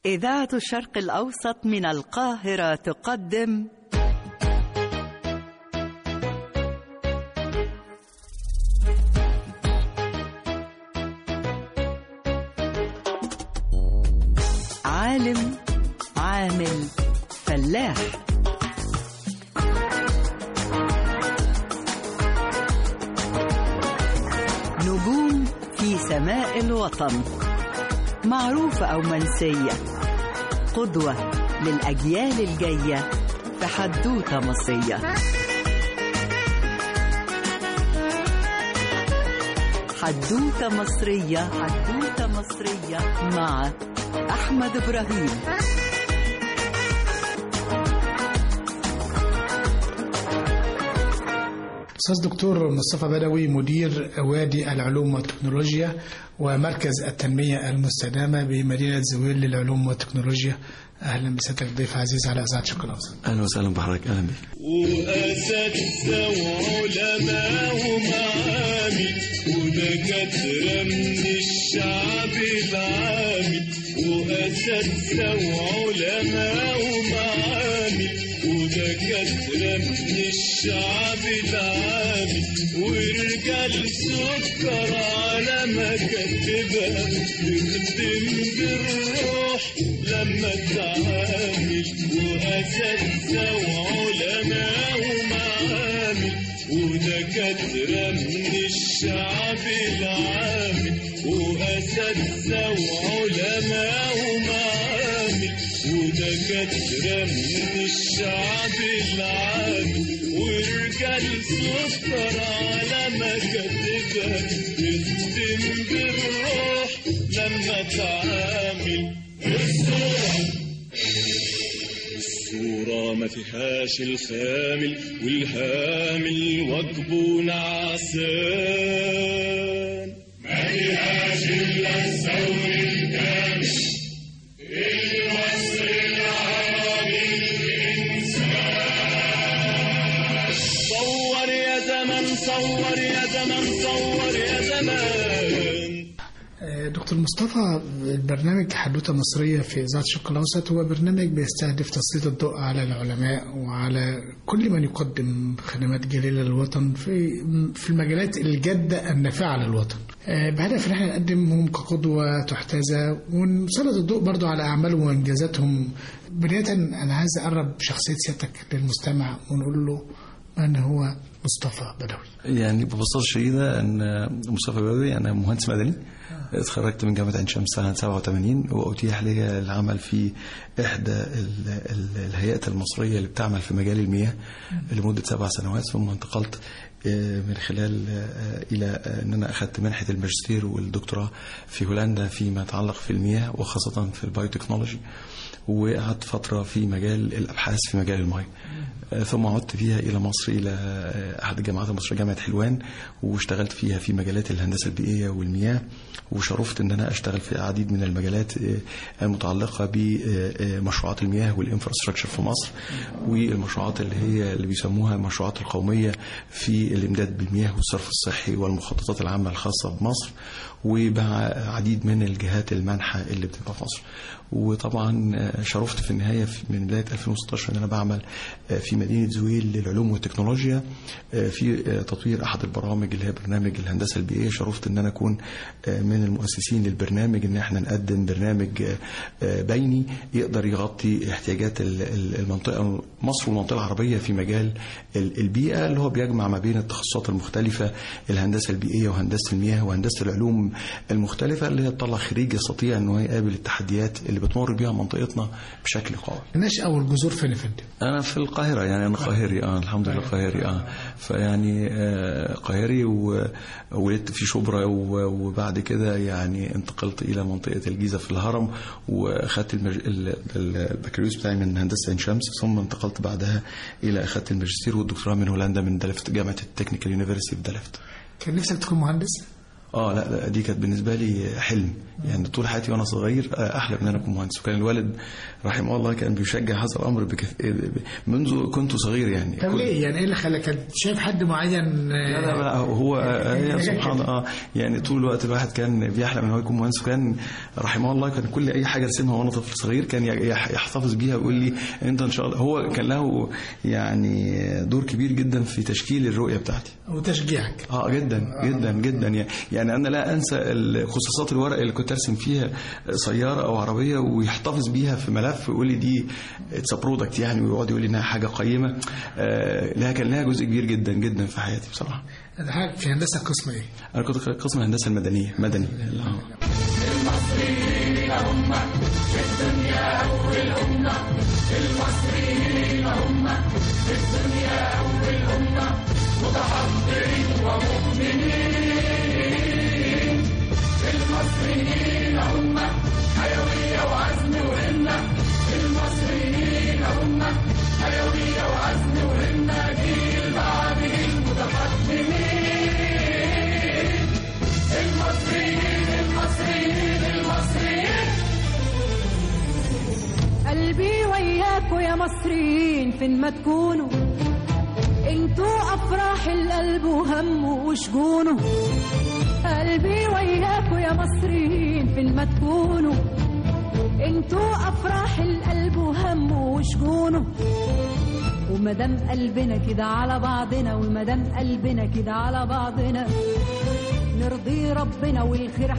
إذاعة الشرق الأوسط من القاهرة تقدم عالم عامل فلاح نجوم في سماء الوطن معروفة أو منسية قدوة للأجيال الجاية في حدوتة مصرية حدوتة مصرية حدوتة مصرية مع أحمد إبراهيم أستاذ دكتور مصطفى بدوي مدير وادي العلوم والتكنولوجيا ومركز التنمية المستدامة بمدينة زويل للعلوم والتكنولوجيا أهلا بسيادتك ضيف عزيز على إذاعة شرق الأوسط اهلا وسهلا بحضرتك اهلا بك وأساتذة وعلماء ومعامل ودكاترة من الشعب العامي وأساتذة وعلماء ومعامل ودكاترة من الشعب العامي ورجال سكر على مكاتبها تخدم بالروح لما تعامل وأساتذة وعلماء ومعامل ودكاترة من الشعب العامي وأساتذة وعلماء ومعامل ودكاترة من الشعب العامي ورجال سكر على مكاتبها تخدم بالروح لما تعامل الصورة ما فيهاش الخامل والهامل وجبه نعسان ما فيهاش إلا الثور الكامل الوصل العربي الإنسان صور يا زمن صور يا زمن صور يا زمان دكتور مصطفى البرنامج حدوتة مصرية في إذاعة الشرق الأوسط هو برنامج بيستهدف تسليط الضوء على العلماء وعلى كل من يقدم خدمات جليلة للوطن في في المجالات الجادة النافعة للوطن آه، بهدف إن احنا نقدمهم كقدوة تحتذى ونسلط الضوء برضو على أعمالهم وإنجازاتهم بداية أنا عايز أقرب شخصية سيادتك للمستمع ونقول له من هو مصطفى بدوي يعني ببساطه شديده ان مصطفى بدوي انا مهندس مدني اتخرجت من جامعه عين شمس سنه 87 واتيح لي العمل في احدى ال- ال- الهيئات المصريه اللي بتعمل في مجال المياه لمده سبع سنوات ثم انتقلت آه، من خلال آه، الى آه، ان انا اخذت منحه الماجستير والدكتوراه في هولندا فيما يتعلق في المياه وخاصه في البايوتكنولوجي وقعدت فتره في مجال الابحاث في مجال المياه آه، ثم عدت فيها الى مصر الى آه، احد الجامعات المصريه جامعه حلوان واشتغلت فيها في مجالات الهندسه البيئيه والمياه وشرفت ان انا اشتغل في عديد من المجالات آه، المتعلقه بمشروعات المياه والانفراستراكشر في مصر والمشروعات اللي هي اللي بيسموها المشروعات القوميه في الامداد بالمياه والصرف الصحي والمخططات العامه الخاصه بمصر ومع عديد من الجهات المانحه اللي بتبقى في مصر وطبعا آه، شرفت في النهايه في- من بدايه 2016 ان انا بعمل آه، في مدينه زويل للعلوم والتكنولوجيا آه، في آه، تطوير احد البرامج اللي هي برنامج الهندسه البيئيه شرفت ان انا اكون آه، من المؤسسين للبرنامج ان احنا نقدم برنامج آه، آه، بيني يقدر يغطي احتياجات ال- ال- المنطقه مصر والمنطقه العربيه في مجال ال- البيئه اللي هو بيجمع ما بين التخصصات المختلفه الهندسه البيئيه وهندسه المياه وهندسه العلوم المختلفه اللي هي تطلع خريج يستطيع ان هو يقابل التحديات اللي بتمر بها منطقتنا بشكل قوي النشأة والجذور فين يا فندم؟ انا في القاهره يعني انا قاهري اه الحمد لله قاهري اه فيعني آه قاهري وولدت في شبرا و- وبعد كده يعني انتقلت الى منطقه الجيزه في الهرم واخدت المج... ال- ال- البكالوريوس بتاعي من هندسه عين شمس ثم انتقلت بعدها الى اخدت الماجستير والدكتوراه من هولندا من دلفت جامعه التكنيكال يونيفرسيتي في دلفت كان نفسك تكون مهندس؟ اه لا لا دي كانت بالنسبه لي حلم يعني طول حياتي وانا صغير آه، احلم ان انا اكون مهندس وكان الوالد رحمه الله كان بيشجع هذا الامر بكث... منذ كنت صغير يعني طب كنت- ليه يعني ايه اللي خلاك كنت شايف حد معين لا لا لا هو هي سبحان الله اه يعني طول الوقت الواحد كان بيحلم ان هو يكون مهندس وكان رحمه الله كان كل اي حاجه ارسمها وانا طفل صغير كان يح- يحتفظ بيها ويقول لي انت ان شاء الله هو كان له يعني دور كبير جدا في تشكيل الرؤيه بتاعتي وتشجيعك اه جدا جدا جدا يعني- يعني انا لا انسى خصوصات الورق اللي كنت ارسم فيها سياره او عربيه ويحتفظ بيها في ملف ويقول لي دي اتس برودكت يعني ويقعد يقول لي انها حاجه قيمه آه لها كان لها جزء كبير جدا جدا في حياتي بصراحه ده حاجة في هندسه قسم ايه؟ انا كنت قسم الهندسه المدنيه مدني آه. قلبي وياكوا يا مصريين فين ما تكونوا انتوا افراح القلب وهمه وشجونه قلبي وياكوا يا مصريين فين ما تكونوا انتوا افراح القلب وهمه وشجونه ومدام قلبنا كده على بعضنا ومدام قلبنا كده على بعضنا نرضي ربنا والخير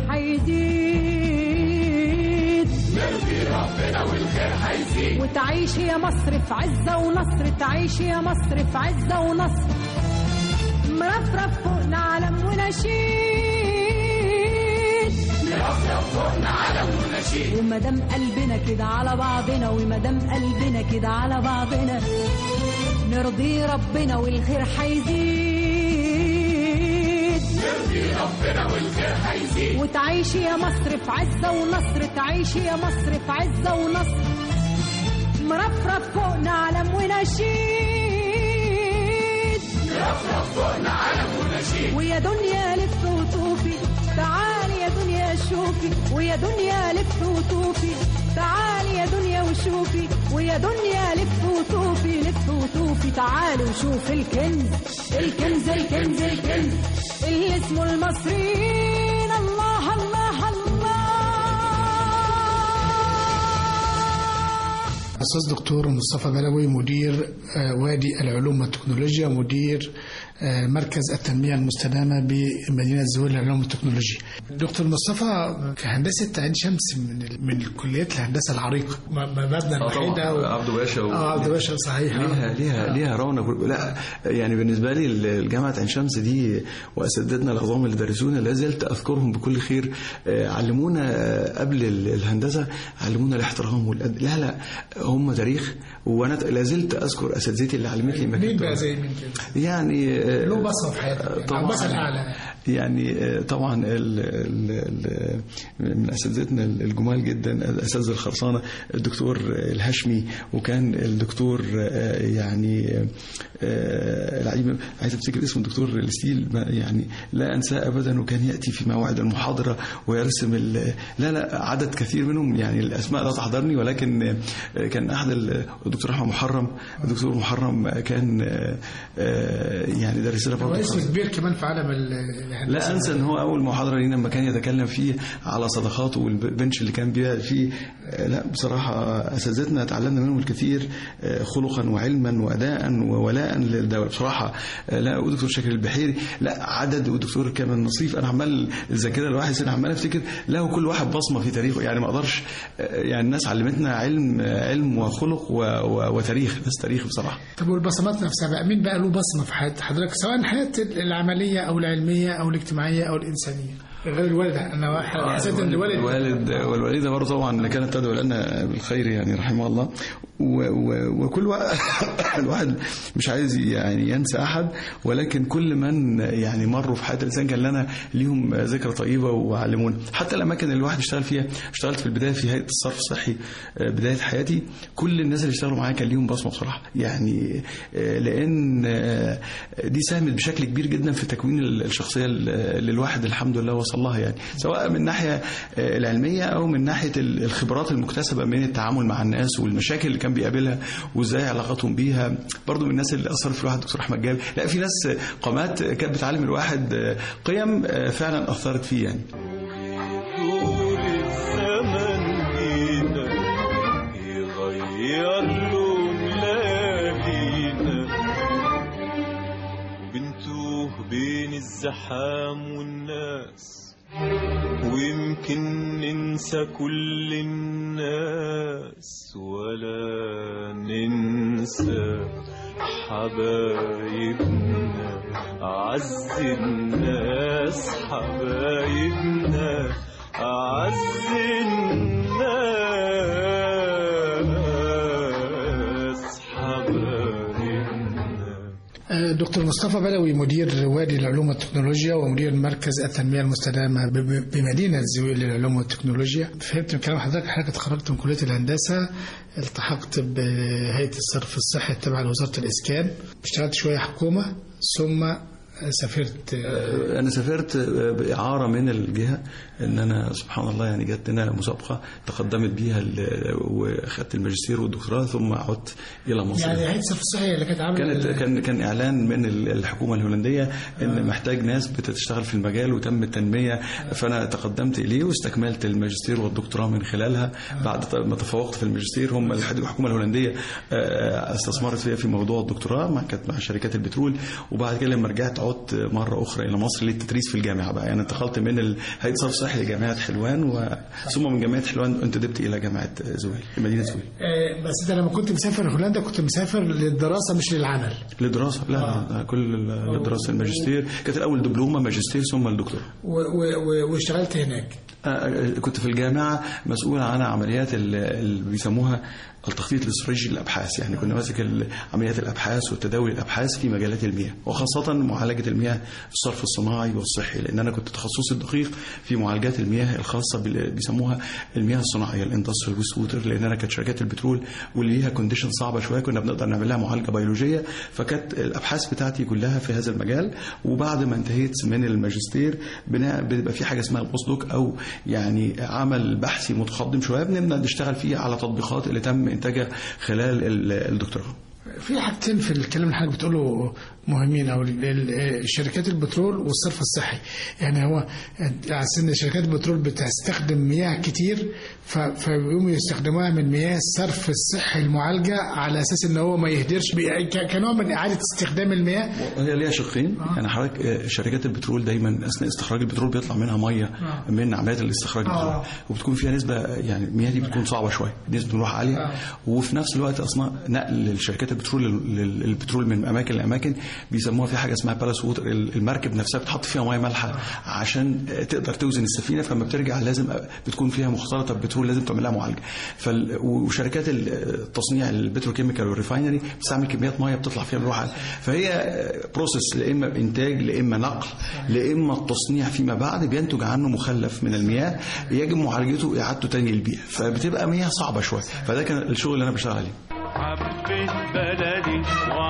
هيزيد وتعيش يا مصر في عزة ونصر تعيش يا مصر في عزة ونصر مرفرف فوقنا علم ونشيد مرفرف فوقنا علم ونشيد ومدام قلبنا كده على بعضنا ومدام قلبنا كده على بعضنا نرضي ربنا والخير هيزيد وتعيش يا مصر في عزة ونصر تعيش يا مصر في عزة ونصر مرفرف فوقنا علم ونشيد مرفرف فوقنا علم ونشيد ويا دنيا لف وطوفي تعالي يا دنيا شوفي ويا دنيا لف وطوفي تعالي يا دنيا وشوفي ويا دنيا لف وطوفي لف وطوفي تعالي وشوف الكنز الكنز الكنز الكنز اللي اسمه المصريين الله الله الله أستاذ دكتور مصطفى بلوي مدير آه، وادي العلوم والتكنولوجيا مدير آه، مركز التنمية المستدامة بمدينة زويل للعلوم والتكنولوجيا دكتور مصطفى في هندسة عين شمس من ال- من الكليات الهندسة العريقة م- م- مبنى الوحيدة و... عبده باشا و... اه عبد باشا صحيح آه. ليها ليها ليها رونق لا يعني بالنسبه لي الجامعه عين شمس دي واساتذتنا العظام اللي درسونا لا زلت اذكرهم بكل خير آه، علمونا آه، قبل ال- الهندسه علمونا الاحترام والأد... لا لا هم تاريخ وانا لا زلت اذكر اساتذتي اللي علمتني مين مكانتهم. بقى زي مين كده؟ يعني آه، له بصمة في حياتك يعني، طبعا البصمة الأعلى. يعني آه، طبعا ال ال ال من اساتذتنا الجمال جدا الاساتذه الخرسانه الدكتور الهشمي وكان الدكتور آه، يعني آه، العجيب عايز افتكر اسمه الدكتور الستيل ما- يعني لا انساه ابدا وكان ياتي في موعد المحاضره ويرسم ال- لا لا عدد كثير منهم يعني الاسماء لا تحضرني ولكن آه، كان احد ال- الدكتور احمد محرم الدكتور محرم كان آه، آه، يعني درس لنا هو برضه اسم كبير كمان في عالم ال- الهندسة لا انسى ان هو اول محاضره لينا لما كان يتكلم فيه على صداقاته والبنش اللي كان بيقعد فيه آه، لا بصراحه اساتذتنا تعلمنا منهم الكثير آه، خلقا وعلما واداء وولاء للدوله بصراحه آه، لا ودكتور شاكر البحيري لا عدد ودكتور كمان نصيف انا عمال الذاكره الواحد سنه عمال افتكر له كل واحد بصمه في تاريخه يعني ما اقدرش آه، يعني الناس علمتنا علم آه، علم وخلق و- و- وتاريخ بس تاريخ بصراحه طب والبصمات نفسها بقى مين بقى له بصمة في حياة حضرتك سواء حياة العملية أو العلمية أو الاجتماعية أو الإنسانية غير الوالد انا حسيت ان الوالد الوالد والوالدة برضه طبعا كانت تدعو لنا بالخير يعني رحمه الله و و وكل واحد الواحد مش عايز يعني ينسى احد ولكن كل من يعني مروا في حياه الانسان كان لنا ليهم ذكرى طيبه وعلمونا حتى الاماكن اللي الواحد اشتغل فيها اشتغلت في البدايه في هيئه الصرف الصحي آه، بدايه حياتي كل الناس اللي اشتغلوا معايا كان ليهم بصمه بصراحه يعني آه، لان آه، دي ساهمت بشكل كبير جدا في تكوين الشخصيه اللي الواحد الحمد لله وصل لها يعني سواء من الناحيه آه، العلميه او من ناحيه ال- الخبرات المكتسبه من التعامل مع الناس والمشاكل اللي كان بيقابلها وازاي علاقاتهم بيها برضو من الناس اللي اثرت في الواحد دكتور احمد جابر لا في ناس قامات كانت بتعلم الواحد آه، قيم آه، فعلا اثرت فيه يعني طول الزمن جينا يغير لون ليالينا وبنتوه بين الزحام والناس ويمكن ننسى كل الناس ولا ننسى حبايبنا أعز الناس حبايبنا أعز الناس حبايبنا آه، دكتور مصطفى بدوي مدير وادي العلوم والتكنولوجيا ومدير مركز التنميه المستدامه ب- ب- بمدينه زويل للعلوم والتكنولوجيا فهمت من كلام حضرتك حضرتك اتخرجت من كليه الهندسه التحقت بهيئه الصرف الصحي التابعه لوزاره الاسكان اشتغلت شويه حكومه ثم سافرت آه، انا سافرت باعاره من الجهه ان انا سبحان الله يعني جت لنا مسابقه تقدمت بيها ال- واخدت الماجستير والدكتوراه ثم عدت الى مصر يعني هيئه الصرف الصحي اللي كانت عامله كانت كان كان اعلان من ال- الحكومه الهولنديه ان محتاج ناس بتشتغل في المجال وتم التنميه فانا تقدمت اليه واستكملت الماجستير والدكتوراه من خلالها بعد ما تفوقت في الماجستير هم الحد- الحكومه الهولنديه آه، استثمرت فيها في موضوع الدكتوراه مع كانت مع شركات البترول وبعد كده لما رجعت عدت مره اخرى الى مصر للتدريس في الجامعه بقى يعني انتقلت من ال- هيئه الصرف الصحي لجامعه حلوان و... ثم من جامعه حلوان انتدبت الى جامعه زويل مدينه زويل آه، بس انت لما كنت مسافر هولندا كنت مسافر للدراسه مش للعمل للدراسه لا لا كل الدراسه الماجستير كانت الاول دبلومه ماجستير ثم الدكتوراه و- و- و- واشتغلت هناك آه، كنت في الجامعة مسؤول عن عمليات ال- اللي بيسموها التخطيط الاستراتيجي للابحاث يعني كنا ماسك ال- عمليات الابحاث وتداول الابحاث في مجالات المياه وخاصه معالجه المياه الصرف الصناعي والصحي لان انا كنت تخصصي الدقيق في معالجات المياه الخاصه بال- بيسموها المياه الصناعيه الاندستريال ويست ووتر لان انا كانت شركات البترول واللي ليها كونديشن صعبه شويه كنا بنقدر نعمل لها معالجه بيولوجيه فكانت الابحاث بتاعتي كلها في هذا المجال وبعد ما انتهيت من الماجستير بنا- بيبقى في حاجه اسمها البوست او يعني عمل بحثي متقدم شويه بنبدا نشتغل فيه على تطبيقات اللي تم انتاجها خلال ال- الدكتوراه في حاجتين في الكلام اللي حضرتك بتقوله مهمين او ال- ال- شركات البترول والصرف الصحي يعني هو على سن شركات البترول بتستخدم مياه كتير ف- فبيقوموا يستخدموها من مياه الصرف الصحي المعالجه على اساس ان هو ما يهدرش بي- ك- كنوع من اعاده استخدام المياه وهي ليها شقين يعني حضرتك آه، شركات البترول دايما اثناء استخراج البترول بيطلع منها ميه من عمليات الاستخراج البترول آه. وبتكون فيها نسبه يعني المياه دي بتكون صعبه شويه نسبه ملوحه عاليه وفي نفس الوقت اصلا نقل الشركات البترول لل- لل- البترول من اماكن لاماكن بيسموها في حاجه اسمها بالاس ووتر المركب نفسها بتحط فيها ميه مالحه عشان آه، تقدر توزن السفينه فلما بترجع لازم آه، بتكون فيها مختلطه بترول لازم تعمل لها معالجه فال... وشركات ال- التصنيع البتروكيميكال والريفاينري بتستعمل كميات ميه بتطلع فيها ملوحه عالية. فهي بروسيس لا اما انتاج لا اما نقل لا اما التصنيع فيما بعد بينتج عنه مخلف من المياه يجب معالجته اعادته تاني للبيئه فبتبقى مياه صعبه شويه فده كان الشغل اللي انا بشتغل عليه حبيت بلدي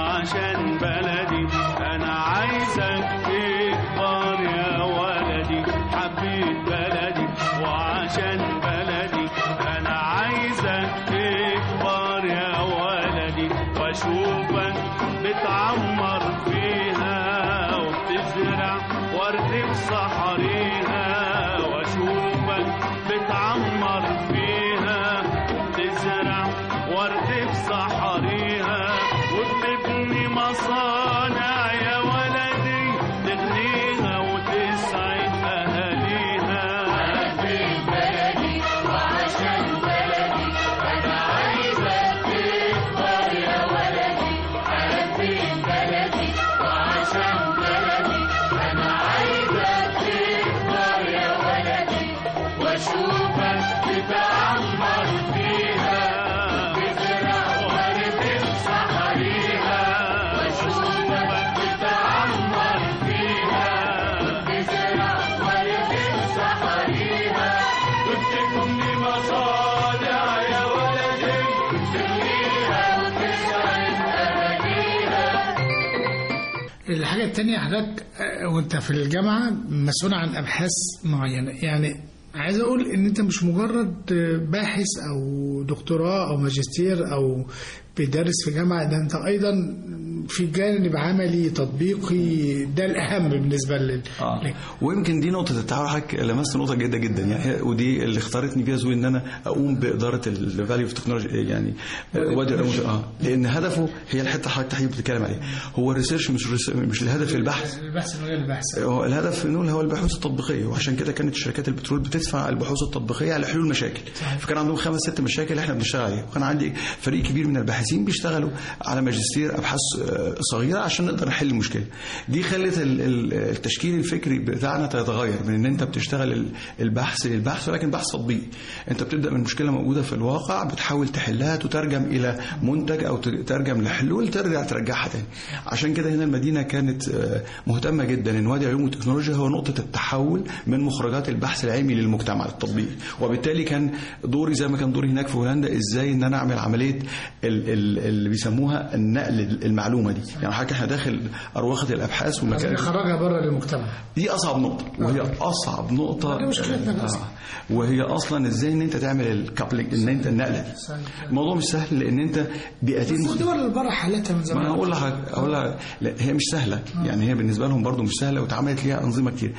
وعشان بلدي انا عايزك تكبر يا ولدي حبيت بلدي وعشان بلدي انا عايزك تكبر يا ولدي واشوفك بتعمر فيها وبتزرع ورد في صحريها واشوفك بتعمر فيها وبتزرع ورد في صحريها وبتبني مصانع يا ولدي تغنيها وتسعد اهاليها الحاجة التانية حضرتك آه، وانت في الجامعة مسؤول عن أبحاث معينة يعني عايز أقول إن أنت مش مجرد آه، باحث أو دكتوراه أو ماجستير أو بيدرس في جامعة ده أنت أيضا في جانب عملي تطبيقي ده الأهم بالنسبة لل آه. لك. ويمكن دي نقطة التعاون حضرتك لمست نقطة جيدة جدا يعني هي- ودي اللي اختارتني فيها زوي ان انا اقوم بإدارة الفاليو اوف تكنولوجي يعني آه، وادي العلوم اه لأن هدفه هي الحتة اللي حضرتك تحديدا بتتكلم عليها هو الريسيرش مش ريس- مش الهدف البحث البحث من غير البحث هو الهدف نقول هو البحوث التطبيقيه وعشان كده كانت شركات البترول بتدفع البحوث التطبيقيه على حلول مشاكل فكان عندهم خمس ست مشاكل احنا بنشتغل عليها وكان عندي فريق كبير من الباحثين بيشتغلوا على ماجستير ابحاث آه، صغيره عشان نقدر نحل المشكله دي خلت ال- ال- التشكيل الفكري بتاعنا يتغير من ان انت بتشتغل ال- البحث للبحث ولكن بحث تطبيقي انت بتبدا من مشكله موجوده في الواقع بتحاول تحلها تترجم الى منتج او تترجم لحلول ترجع ترجعها تاني عشان كده هنا المدينه كانت آه، مهتمه جدا ان وادي علوم والتكنولوجيا هو نقطه التحول من مخرجات البحث العلمي للمجتمع التطبيقي وبالتالي كان دوري زي ما كان دوري هناك في هولندا ازاي ان انا اعمل عمليه ال- ال- اللي بيسموها النقل المعلومه دي يعني حضرتك احنا داخل اروقه الابحاث عشان والمكان يخرجها بره للمجتمع دي اصعب نقطه وهي اصعب نقطه دي مشكلتنا أصلاً. وهي اصلا ازاي ان انت تعمل الكابلنج ان انت النقله دي الموضوع مش سهل لان انت بيئتين بس مختلفين الدول اللي بره حالتها من ما زمان انا اقول لحضرتك اقول لك لا هي مش سهله يعني هي بالنسبه لهم برضو مش سهله واتعملت ليها انظمه كتير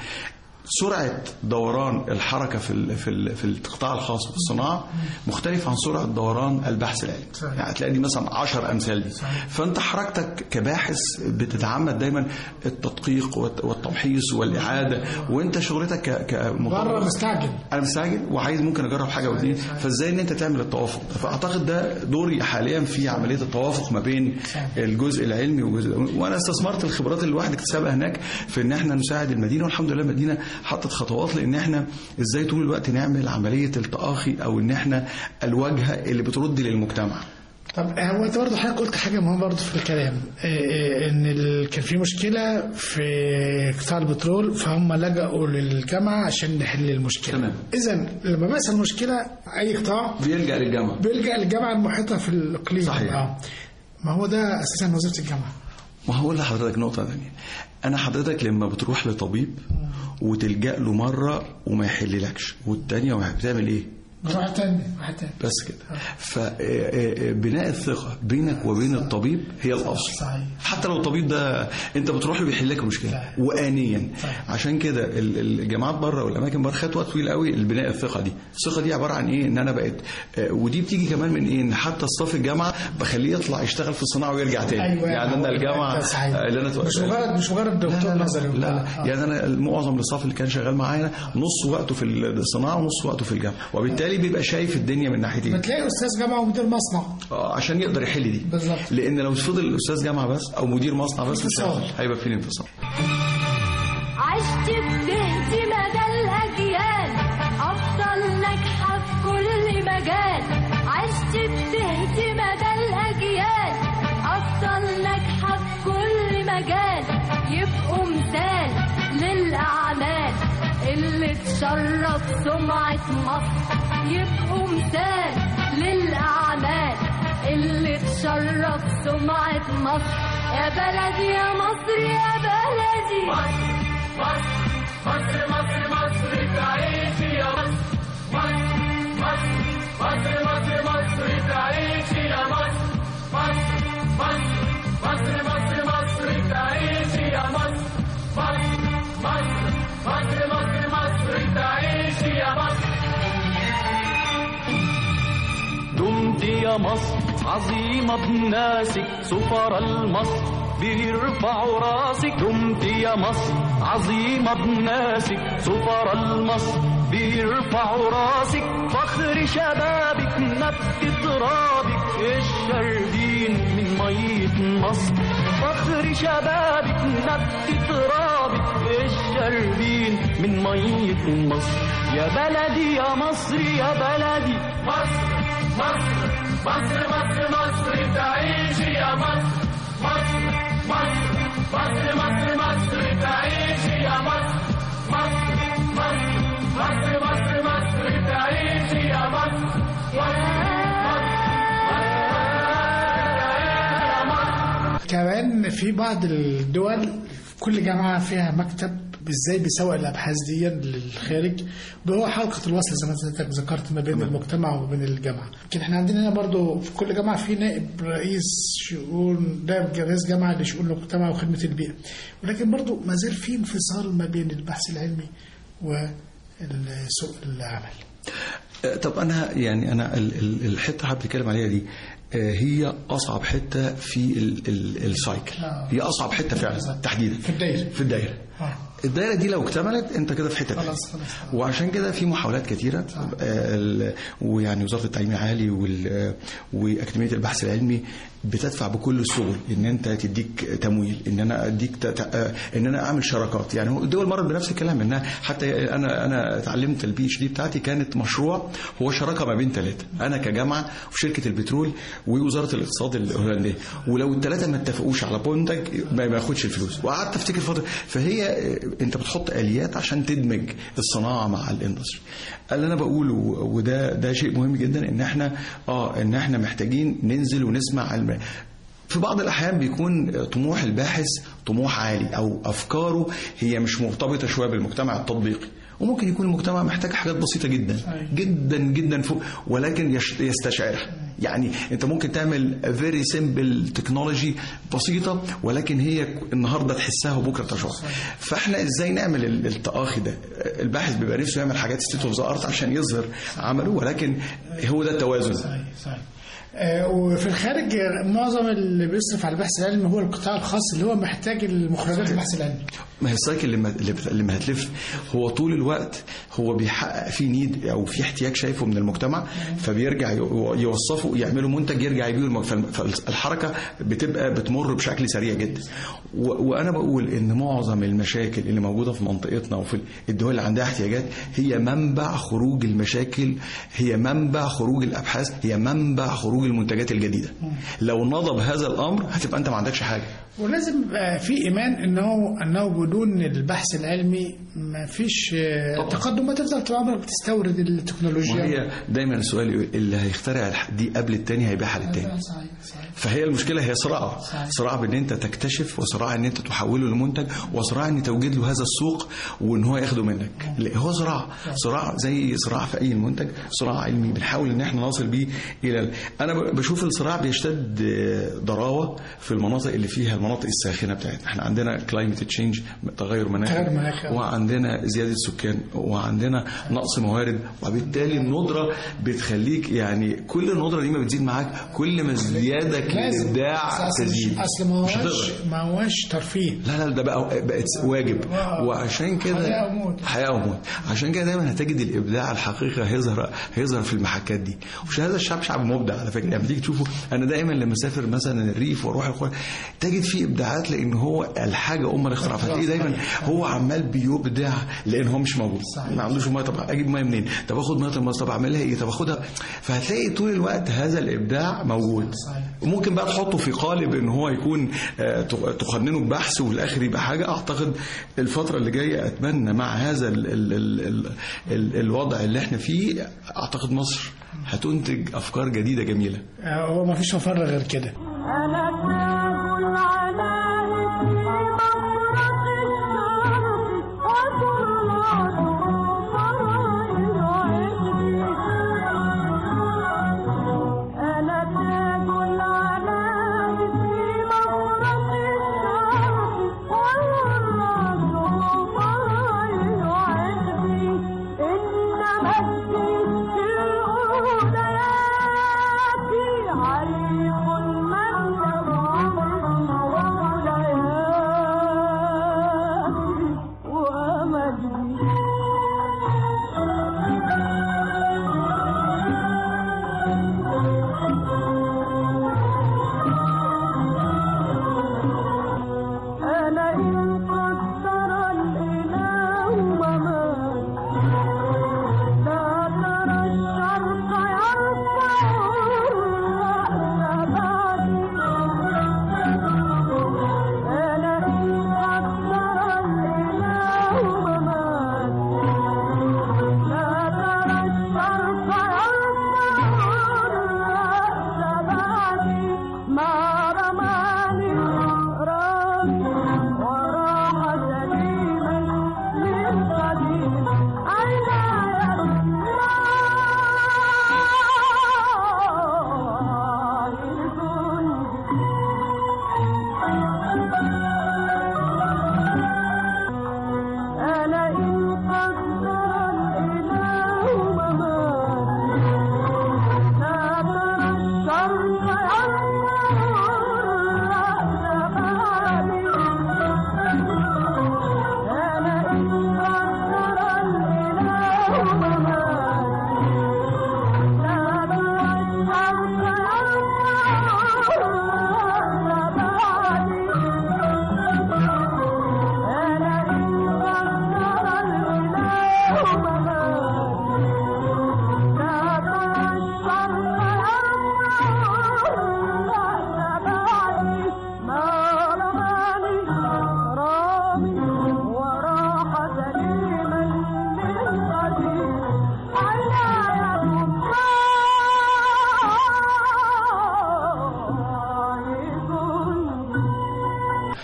سرعه دوران الحركه في ال- في ال- في القطاع الخاص في الصناعه مختلف عن سرعه دوران البحث العلمي صحيح. يعني تلاقي دي مثلا 10 امثال دي فانت حركتك كباحث بتتعمد دايما التدقيق والت- والتمحيص والاعاده وانت شغلتك ك- كمطور بره مستعجل انا مستعجل وعايز ممكن اجرب حاجه واثنين فازاي ان انت تعمل التوافق فاعتقد ده دوري حاليا في عمليه التوافق ما بين الجزء العلمي والجزء وانا استثمرت الخبرات اللي الواحد اكتسبها هناك في ان احنا نساعد المدينه والحمد لله المدينه حطت خطوات لان احنا ازاي طول الوقت نعمل عمليه التاخي او ان احنا الواجهه اللي بترد للمجتمع طب هو انت برضه حضرتك قلت حاجه مهمه برضه في الكلام إيه إيه ان ال... كان في مشكله في قطاع البترول فهم لجأوا للجامعه عشان نحل المشكله تمام. اذا لما بيحصل مشكله اي قطاع بيلجا للجامعه بيلجأ للجامعه المحيطه في الاقليم صحيح. اه ما هو ده اساسا وظيفه الجامعه ما هقول لحضرتك نقطة ثانية أنا حضرتك لما بتروح لطبيب وتلجأ له مرة وما يحللكش والتانية وما- بتعمل إيه؟ واحد تاني واحد تاني بس كده فبناء الثقة بينك وبين الطبيب هي الأصل صحيح. حتى لو الطبيب ده أنت بتروح له بيحل لك المشكلة صحيح. وآنيا عشان كده ال- الجامعات بره والأماكن بره خدت وقت طويل قوي لبناء الثقة دي الثقة دي عبارة عن إيه إن أنا بقيت آه، ودي بتيجي كمان من إيه إن حتى ستاف الجامعة بخليه يطلع يشتغل في الصناعة ويرجع تاني ايوه يعني أنا الجامعة صحيح. آه، اللي أنا مش مجرد مش مجرد لا دكتور لا نظري لا, لا. آه. يعني انا معظم الاستاف اللي كان شغال معايا نص وقته في الصناعه ونص وقته في الجامعه وبالتالي بيبقى شايف الدنيا من ناحيتين بتلاقي استاذ جامعه ومدير مصنع آه، عشان يقدر يحل دي بالظبط. لان لو فضل استاذ جامعه بس او مدير مصنع بس مش انفصال. هيعرف. هيبقى فين انفصال عشت بتهدي مدى الأجيال أفضل ناجحة في كل مجال عشت بتهدي مدى الأجيال أفضل ناجحة في كل مجال يبقوا مثال للأعمال اللي تشرف سمعة مصر يبقوا مثال للأعمال اللي تشرف سمعة مصر يا بلدي يا مصر يا بلدي دمت يا مصر عظيمة بناسك سفر المصر بيرفعوا راسك دمت يا مصر عظيمة بناسك سفر المصر بيرفعوا راسك فخر شبابك نبت ترابك الشربين من مية مصر فخر شبابك نبت ترابك الشربين من مية مصر يا بلدي يا مصر يا بلدي كمان في بعض الدول كل جامعة فيها مكتب ازاي بيسوق الابحاث دي للخارج وهو حلقه الوصل زي ما حضرتك ذكرت ما بين المجتمع وما بين الجامعه لكن احنا عندنا هنا برضو في كل جامعه في نائب رئيس شؤون نائب رئيس جامعه لشؤون المجتمع وخدمه البيئه ولكن برضو ما زال في انفصال ما بين البحث العلمي وسوق العمل آه، طب انا يعني انا ال- ال- الحته اللي بتتكلم عليها دي آه، هي اصعب حته في ال- ال- السايكل آه. هي اصعب حته فعلا تحديدا في الدايرة. في الدايره آه. الدايره دي لو اكتملت انت كده في حته تانية. خلاص، خلاص. وعشان كده في محاولات كتيره آه، ال- ويعني وزاره التعليم العالي وال- آه، واكاديميه البحث العلمي بتدفع بكل السبل ان انت تديك تمويل ان انا اديك ت- ت- آه، ان انا اعمل شراكات يعني هو الدول مرت بنفس الكلام انها حتى انا انا اتعلمت البي اتش دي بتاعتي كانت مشروع هو شراكه ما بين ثلاثه انا كجامعه وشركه البترول ووزاره الاقتصاد الهولنديه ولو الثلاثه ما اتفقوش على منتج ما ما ياخدش الفلوس وقعدت افتكر فتره فهي آه، انت بتحط اليات عشان تدمج الصناعه مع الاندستري اللي انا بقوله وده ده شيء مهم جدا ان احنا اه ان احنا محتاجين ننزل ونسمع الم... في بعض الأحيان بيكون طموح الباحث طموح عالي أو أفكاره هي مش مرتبطة شوية بالمجتمع التطبيقي وممكن يكون المجتمع محتاج حاجات بسيطة جدا جدا جدا فوق ولكن يش- يستشعرها يعني انت ممكن تعمل فيري سيمبل تكنولوجي بسيطة ولكن هي النهاردة تحسها وبكرة تشعر فاحنا ازاي نعمل ال- التآخي ده الباحث بيبقى نفسه يعمل حاجات ستيت اوف ذا ارت عشان يظهر عمله ولكن هو ده التوازن صحيح صحيح آه، وفي الخارج آه، معظم اللي بيصرف على البحث العلمي هو القطاع الخاص اللي هو محتاج المخرجات البحث العلمي ما هي السايكل اللي ما- اللي بت- اللي ما هتلف هو طول الوقت هو بيحقق فيه نيد او في احتياج شايفه من المجتمع فبيرجع يو- يوصفه يعملوا منتج يرجع يبيعه المج- فالم- فالحركه بتبقى بتمر بشكل سريع جدا و- وانا بقول ان معظم المشاكل اللي موجوده في منطقتنا وفي الدول اللي عندها احتياجات هي منبع خروج المشاكل هي منبع خروج الابحاث هي منبع خروج المنتجات الجديده لو نضب هذا الامر هتبقى انت ما عندكش حاجه ولازم يبقى في ايمان انه انه بدون البحث العلمي ما فيش آه، طبعا. تقدم ما تفضل طول عمرك بتستورد التكنولوجيا وهي دايما السؤال اللي هيخترع الح- دي قبل التاني هيبيعها للتاني صحيح صحيح فهي المشكله هي صراع صحيح. صراع بان انت تكتشف وصراع ان انت تحوله لمنتج وصراع ان توجد له هذا السوق وان هو ياخده منك لا، هو صراع صراع زي صراع في اي منتج صراع علمي بنحاول ان احنا نصل بيه الى ال- انا ب- بشوف الصراع بيشتد آه، ضراوه في المناطق اللي فيها المناطق الساخنه بتاعتنا احنا عندنا كلايمت تشينج تغير مناخ تغير مناخ. وعندنا زياده سكان وعندنا نقص موارد وبالتالي الندره بتخليك يعني كل الندره دي ما بتزيد معاك كل ما زيادك لازم. للابداع أصل- تزيد اصل ما مش هوش هتقدر. ما هوش ترفيه لا لا ده بقى بقت واجب واو. وعشان كده حياة وموت. حياه وموت عشان كده دايما هتجد الابداع الحقيقي هيظهر هيظهر في المحكات دي ومش هذا الشعب شعب مبدع على فكره لما تيجي تشوفه انا دايما لما اسافر مثلا الريف واروح القرى تجد فيه ابداعات لان هو الحاجه ام الاختراع فتلاقيه دايما هو عمال بيبدع لان هو مش موجود صحيح. ما عندوش ميه طب اجيب ميه منين طب اخد ميه المصدر طب اعملها ايه طب اخدها فهتلاقي طول الوقت هذا الابداع موجود صحيح. وممكن بقى تحطه في قالب ان هو يكون آه، تق- تقننه ببحث وفي الاخر يبقى حاجه اعتقد الفتره اللي جايه اتمنى مع هذا ال ال ال ال ال الوضع اللي احنا فيه اعتقد مصر هتنتج افكار جديده جميله آه، هو ما فيش مفر غير كده أنا تاج العنان في مفرق الشرق أطلع فرائض عشقي أنا تاج العنان في مفرق الشرق والرأس فرائض عشقي إن مجدي في الأوليات عريق من يرى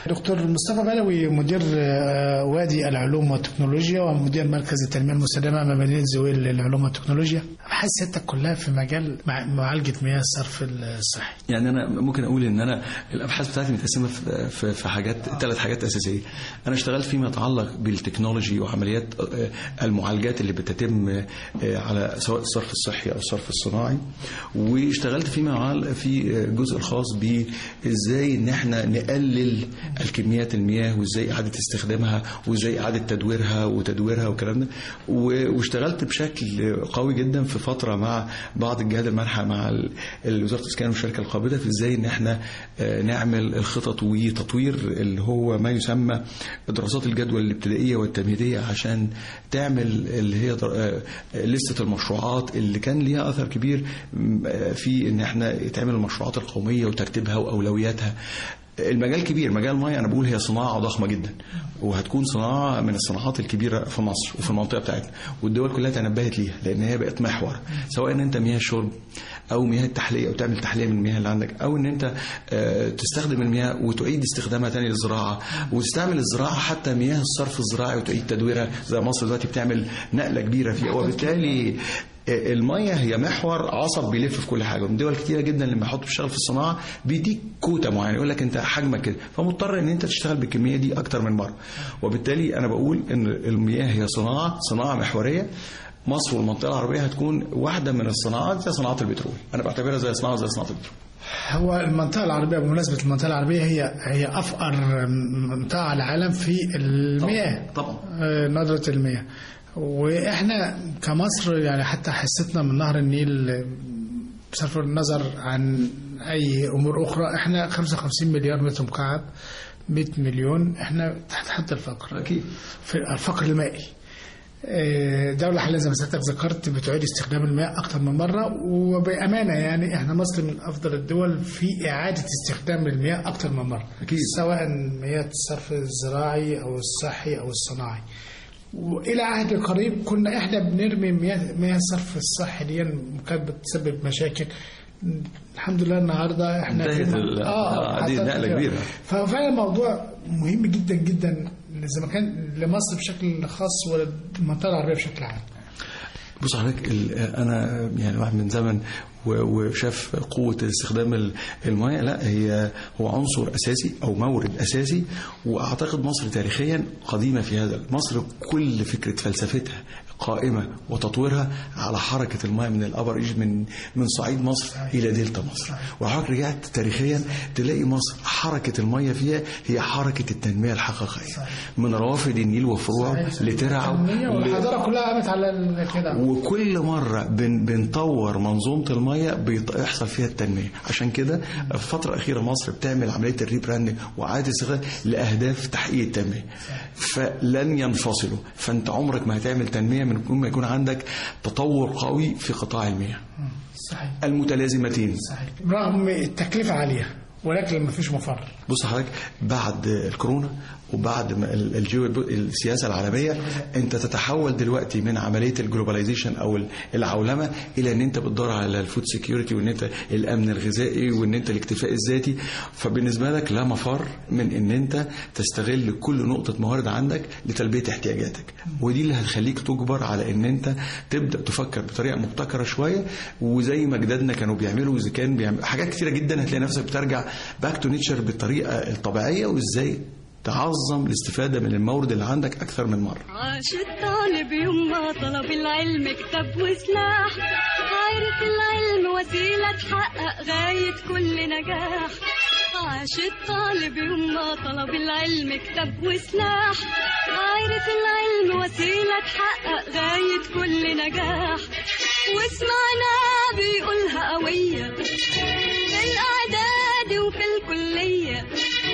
دكتور مصطفى بدوي مدير آه، وادي العلوم والتكنولوجيا ومدير مركز التنميه المستدامه بمدينه زويل للعلوم والتكنولوجيا ابحاث سيادتك كلها في مجال مع- معالجه مياه الصرف الصحي يعني انا ممكن اقول ان انا الابحاث بتاعتي متقسمه في في, في حاجات ثلاث حاجات اساسيه انا اشتغلت فيما يتعلق بالتكنولوجي وعمليات آه، المعالجات اللي بتتم آه، على سواء الصرف الصحي او الصرف الصناعي واشتغلت فيما يعل- في الجزء الخاص بازاي ان احنا نقلل الكميات المياه وازاي اعاده استخدامها وازاي اعاده تدويرها وتدويرها والكلام ده و- واشتغلت بشكل قوي جدا في فتره مع بعض الجهات المانحه مع ال- وزاره الاسكان والشركه القابضه في ازاي ان احنا آه، نعمل الخطط وتطوير اللي هو ما يسمى دراسات الجدوى الابتدائيه والتمهيديه عشان تعمل اللي هي در- آه، لسته المشروعات اللي كان ليها اثر كبير م- آه، في ان احنا يتعمل المشروعات القوميه وترتيبها واولوياتها المجال كبير مجال المياه انا بقول هي صناعه ضخمه جدا وهتكون صناعه من الصناعات الكبيره في مصر وفي المنطقه بتاعتنا والدول كلها تنبهت ليها لان هي بقت محور سواء ان انت مياه الشرب او مياه التحليه او تعمل تحليه من المياه اللي عندك او ان انت آه، تستخدم المياه وتعيد استخدامها تاني للزراعه وتستعمل الزراعه حتى مياه الصرف الزراعي وتعيد تدويرها زي مصر دلوقتي بتعمل نقله كبيره فيها وبالتالي الميه هي محور عصب بيلف في كل حاجه ومن دول كتيره جدا لما يحط بيشتغل في الصناعه بيديك كوتا معينه يقول لك انت حجمك كده فمضطر ان انت تشتغل بالكميه دي اكتر من مره وبالتالي انا بقول ان المياه هي صناعه صناعه محوريه مصر والمنطقه العربيه هتكون واحده من الصناعات زي صناعه البترول انا بعتبرها زي صناعه زي صناعه البترول هو المنطقة العربية بمناسبة المنطقة العربية هي هي أفقر منطقة على العالم في المياه طبعا آه، ندرة المياه وإحنا كمصر يعني حتى حصتنا من نهر النيل آه، بصرف النظر عن أي أمور أخرى إحنا 55 مليار متر مكعب 100 مليون إحنا تحت حد الفقر اكيد في الفقر المائي آه، دولة حاليا زي ما سيادتك ذكرت بتعيد استخدام الماء أكثر من مرة وبأمانة يعني إحنا مصر من أفضل الدول في إعادة استخدام المياه أكثر من مرة أكيد. سواء مياه الصرف الزراعي أو الصحي أو الصناعي والى عهد قريب كنا احنا بنرمي مياه مياه الصرف الصحي دي كانت بتسبب مشاكل الحمد لله النهارده احنا انتهت في- ال- آه، دي حتى- نقلة كبيرة. ففعلا الموضوع مهم جدا جدا زي ما كان لمصر بشكل خاص والمنطقه العربيه بشكل عام بص حضرتك ال- انا يعني واحد من زمن و- وشاف قوة استخدام ال- المياه لا هي هو عنصر أساسي أو مورد أساسي وأعتقد مصر تاريخيا قديمة في هذا مصر كل فكرة فلسفتها قائمة وتطويرها على حركة المياه من الأبر إيج من من صعيد مصر إلى دلتا مصر وحضرتك رجعت تاريخيا تلاقي مصر حركة المياه فيها هي حركة التنمية الحقيقية من روافد النيل وفروعه لترعه التنمية ل- والحضاره كلها قامت على ال- كده وكل مرة بن بنطور منظومة المية بيحصل فيها التنمية عشان كده في الفترة الأخيرة مصر بتعمل عملية الريبراندنج وإعادة استخدام لأهداف تحقيق التنمية فلن ينفصلوا فأنت عمرك ما هتعمل تنمية من غير ما يكون عندك تطور قوي في قطاع المياه صحيح المتلازمتين صحيح رغم التكلفه عاليه ولكن ما فيش مفر بص حضرتك بعد الكورونا وبعد ما ال- الجيو السياسه العالميه انت تتحول دلوقتي من عمليه الجلوباليزيشن او ال- العولمه الى ان انت بتدور على الفود سيكيورتي وان انت الامن الغذائي وان انت الاكتفاء الذاتي فبالنسبه لك لا مفر من ان انت تستغل كل نقطه موارد عندك لتلبيه احتياجاتك ودي اللي هتخليك تجبر على ان انت تبدا تفكر بطريقه مبتكره شويه وزي ما جدادنا كانوا بيعملوا اذا كان بيعمل حاجات كتيره جدا هتلاقي نفسك بترجع باك تو نيتشر بالطريقه الطبيعيه وازاي تعظم الاستفاده من المورد اللي عندك اكثر من مره عاش الطالب يوم ما طلب العلم كتاب وسلاح عارف العلم وسيلة تحقق غاية كل نجاح عاش الطالب يوم ما طلب العلم كتاب وسلاح عارف العلم وسيلة تحقق غاية كل نجاح واسمعنا بيقولها قوية في الإعداد وفي الكلية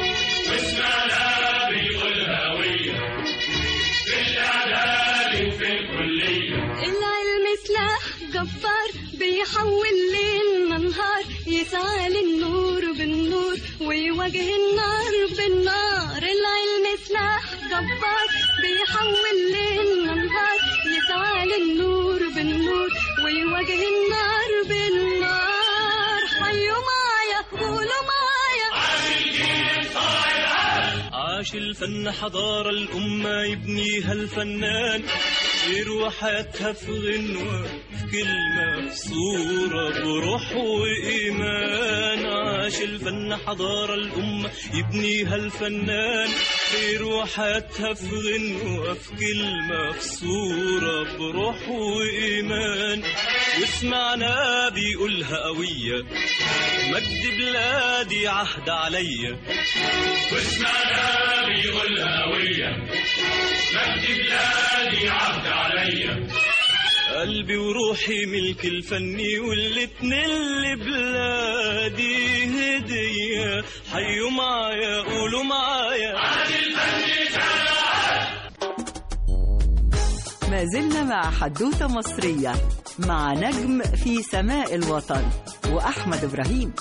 العلم سلاح جبار بيحول ليل نهار يسعى للنور بالنور ويواجه النار بالنار العلم سلاح جبار بيحول ليل نهار يسعى للنور بالنور ويواجه النار بالنار حيوا معايا قولوا معايا عاش الفن حضارة الأمة يبنيها الفنان يروى حياتها في غنوة في كلمة في صورة بروح وإيمان عاش الفن حضارة الأمة يبنيها الفنان يروى حياتها في غنوة في كلمة في صورة بروح وإيمان وسمعنا بيقولها قوية مجد بلادي عهد عليا واسمعنا بيقولها قوية مجد بلادي عهد عليا قلبي وروحي ملك الفني والاتنين لبلادي هدية حيوا معايا قولوا معايا ما زلنا مع حدوتة مصرية مع نجم في سماء الوطن وأحمد إبراهيم